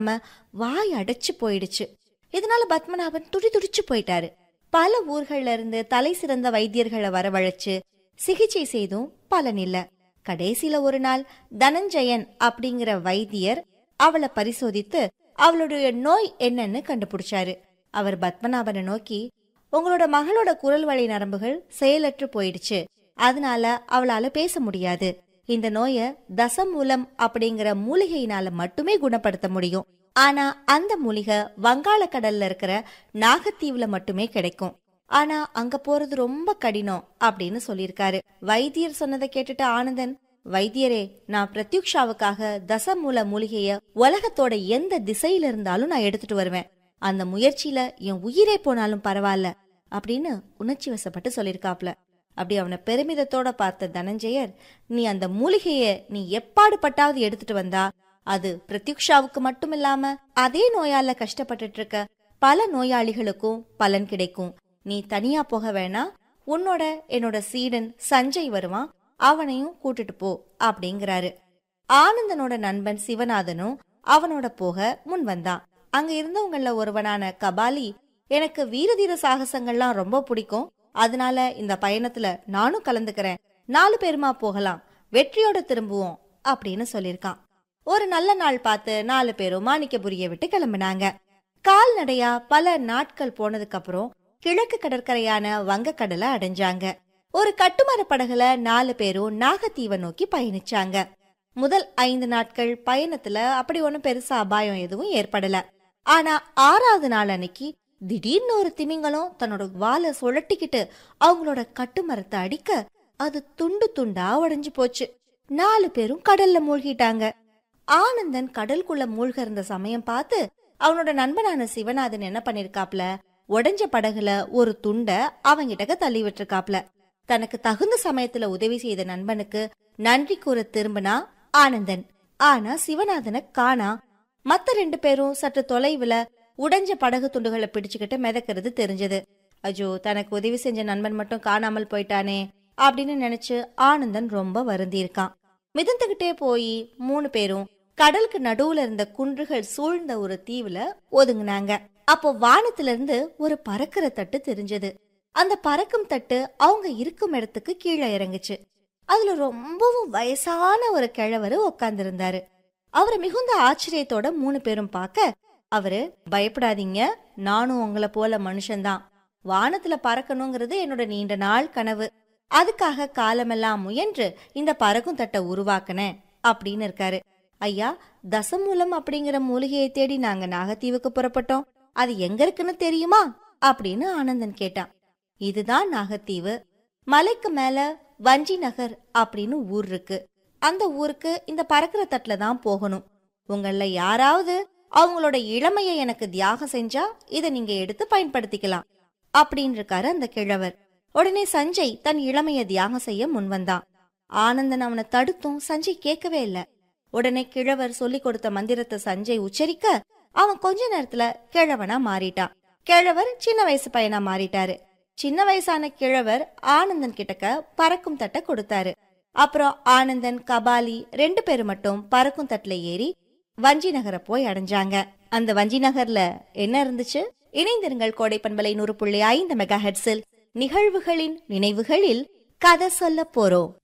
ம, வாய் அடைச்சு போயிடுச்சு இதனால பத்மநாபன் துடி துடிச்சு போயிட்டாரு பல ஊர்கள்ல இருந்து தலை சிறந்த வைத்தியர்களை வரவழைச்சு சிகிச்சை செய்தும் பலன் இல்ல கடைசியில ஒரு நாள் தனஞ்சயன் அப்படிங்கிற வைத்தியர் அவளை பரிசோதித்து அவளுடைய நோய் என்னன்னு கண்டுபிடிச்சாரு அவர் பத்மநாபனை நோக்கி உங்களோட மகளோட குரல் வழி நரம்புகள் செயலற்று போயிடுச்சு அதனால அவளால பேச முடியாது இந்த நோய தசமூலம் அப்படிங்கிற மூலிகையினால மட்டுமே குணப்படுத்த முடியும் ஆனா அந்த மூலிகை வங்காள கடல்ல இருக்கிற நாகத்தீவுல மட்டுமே கிடைக்கும் ஆனா அங்க போறது ரொம்ப கடினம் அப்படின்னு சொல்லியிருக்காரு வைத்தியர் சொன்னதை கேட்டுட்டு ஆனந்தன் வைத்தியரே நான் பிரத்யுக்ஷாவுக்காக தசமூல மூலிகைய உலகத்தோட எந்த திசையில இருந்தாலும் நான் எடுத்துட்டு வருவேன் அந்த முயற்சியில என் உயிரே போனாலும் பரவாயில்ல அப்படின்னு உணர்ச்சி வசப்பட்டு சொல்லியிருக்காப்ல அப்படி அவனை பெருமிதத்தோட பார்த்த தனஞ்சயர் நீ அந்த மூலிகைய நீ எப்பாடு பட்டாவது எடுத்துட்டு வந்தா அது பிரத்யுக்ஷாவுக்கு மட்டும் இல்லாம அதே நோயால கஷ்டப்பட்டுட்டு இருக்க பல நோயாளிகளுக்கும் பலன் கிடைக்கும் நீ தனியா போக வேணாம் உன்னோட என்னோட சீடன் சஞ்சய் வருவான் அவனையும் கூட்டிட்டு போ அப்படிங்கிறாரு ஆனந்தனோட நண்பன் சிவநாதனும் அவனோட போக முன் வந்தான் அங்க இருந்தவங்கள ஒருவனான கபாலி எனக்கு வீரதீர சாகசங்கள்லாம் ரொம்ப பிடிக்கும் அதனால இந்த பயணத்துல நானும் கலந்துக்கிறேன் நாலு பேருமா போகலாம் வெற்றியோட திரும்புவோம் அப்படின்னு சொல்லிருக்கான் ஒரு நல்ல நாள் பார்த்து நாலு பேரும் மாணிக்கபுரிய விட்டு கிளம்பினாங்க கால்நடையா பல நாட்கள் போனதுக்கு அப்புறம் கிழக்கு கடற்கரையான வங்கக்கடலை அடைஞ்சாங்க ஒரு கட்டுமர படகுல நாலு பேரும் நாகத்தீவை நோக்கி பயணிச்சாங்க முதல் ஐந்து நாட்கள் பயணத்துல அப்படி ஒண்ணும் பெருசா அபாயம் எதுவும் ஏற்படல ஆனா ஆறாவது நாள் அன்னைக்கு திடீர்னு ஒரு திமிங்கலம் தன்னோட வாலை சுழட்டிக்கிட்டு அவங்களோட கட்டுமரத்தை அடிக்க அது துண்டு துண்டா உடைஞ்சு போச்சு நாலு பேரும் கடல்ல மூழ்கிட்டாங்க ஆனந்தன் கடலுக்குள்ள மூழ்க இருந்த சமயம் பார்த்து அவனோட நண்பனான சிவநாதன் என்ன பண்ணிருக்காப்ல உடைஞ்ச படகுல ஒரு துண்ட அவங்கிட்ட தள்ளி விட்டுருக்காப்ல தனக்கு தகுந்த சமயத்துல உதவி செய்த நண்பனுக்கு நன்றி கூற திரும்பினா ஆனந்தன் ஆனா சிவநாதனை காணா மத்த ரெண்டு பேரும் சற்று தொலைவுல உடைஞ்ச படகு துண்டுகளை பிடிச்சுக்கிட்டு மிதக்கிறது தெரிஞ்சது அஜோ தனக்கு உதவி செஞ்ச நண்பன் மட்டும் காணாமல் போயிட்டானே அப்படின்னு நினைச்சு ஆனந்தன் ரொம்ப வருந்தி இருக்கான் மிதந்துகிட்டே போய் மூணு பேரும் கடலுக்கு நடுவுல இருந்த குன்றுகள் சூழ்ந்த ஒரு தீவுல ஒதுங்குனாங்க அப்போ வானத்துல இருந்து ஒரு பறக்கிற தட்டு தெரிஞ்சது அந்த பறக்கும் தட்டு அவங்க இருக்கும் இடத்துக்கு கீழே இறங்குச்சு அதுல ரொம்பவும் வயசான ஒரு கிழவரு உட்கார்ந்திருந்தாரு அவரை மிகுந்த ஆச்சரியத்தோட மூணு பேரும் பார்க்க அவரு பயப்படாதீங்க நானும் உங்களை போல மனுஷன்தான் வானத்துல பறக்கணுங்கிறது என்னோட நீண்ட நாள் கனவு அதுக்காக காலமெல்லாம் முயன்று இந்த பறக்கும் தட்டை உருவாக்கினேன் அப்படின்னு இருக்காரு ஐயா தசமூலம் அப்படிங்கிற மூலிகையை தேடி நாங்க நாகத்தீவுக்கு புறப்பட்டோம் அது எங்க இருக்குன்னு தெரியுமா அப்படின்னு ஆனந்தன் கேட்டான் இதுதான் நாகத்தீவு மலைக்கு மேல வஞ்சி நகர் அப்படின்னு ஊர் இருக்கு அந்த ஊருக்கு இந்த பறக்கிற தட்டுல தான் போகணும் உங்கள யாராவது அவங்களோட இளமையை எனக்கு தியாகம் செஞ்சா இதை நீங்க எடுத்து பயன்படுத்திக்கலாம் அப்படின்னு இருக்காரு அந்த கிழவர் உடனே சஞ்சய் தன் இளமைய தியாகம் செய்ய முன்வந்தான் ஆனந்தன் அவனை தடுத்தும் சஞ்சய் கேட்கவே இல்ல உடனே கிழவர் சொல்லி கொடுத்த மந்திரத்தை சஞ்சய் உச்சரிக்க அவன் கொஞ்ச நேரத்துல கிழவனா மாறிட்டான் கிழவர் சின்ன வயசு பையனா மாறிட்டாரு சின்ன வயசான கிழவர் ஆனந்தன் கிட்டக்க பறக்கும் தட்டை கொடுத்தாரு அப்புறம் ஆனந்தன் கபாலி ரெண்டு பேரும் மட்டும் பறக்கும் தட்டுல ஏறி வஞ்சி நகரை போய் அடைஞ்சாங்க அந்த வஞ்சி நகர்ல என்ன இருந்துச்சு இணைந்திருங்கள் கோடை பண்பலை நூறு புள்ளி ஐந்து மெகா ஹெட்ஸில் நிகழ்வுகளின் நினைவுகளில் கதை சொல்ல போறோம்